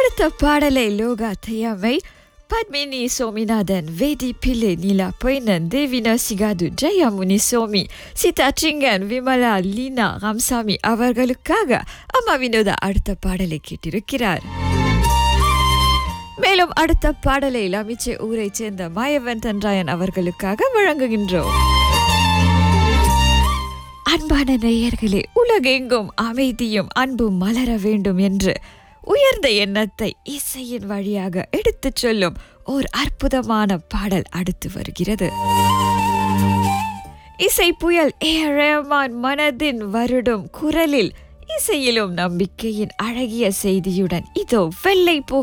அடுத்த பாடலை லோகா தையாமை பத்மினி சோமிநாதன் வேதி பிள்ளை நீலா பொய்னன் தேவினா சிகாது ஜெயமுனி சோமி சீதா சிங்கன் விமலா லீனா ராம்சாமி அவர்களுக்காக அம்மா வினோதா அடுத்த பாடலை கேட்டிருக்கிறார் மேலும் அடுத்த பாடலை லமிச்சே ஊரைச் சேர்ந்த மாயவன் தன்ராயன் அவர்களுக்காக வழங்குகின்றோம் அன்பான நேயர்களே உலகெங்கும் அமைதியும் அன்பும் மலர வேண்டும் என்று உயர்ந்த எண்ணத்தை இசையின் வழியாக எடுத்துச் சொல்லும் ஓர் அற்புதமான பாடல் அடுத்து வருகிறது இசை புயல் ஏ ரஹ்மான் மனதின் வருடும் குரலில் இசையிலும் நம்பிக்கையின் அழகிய செய்தியுடன் இதோ வெள்ளை போ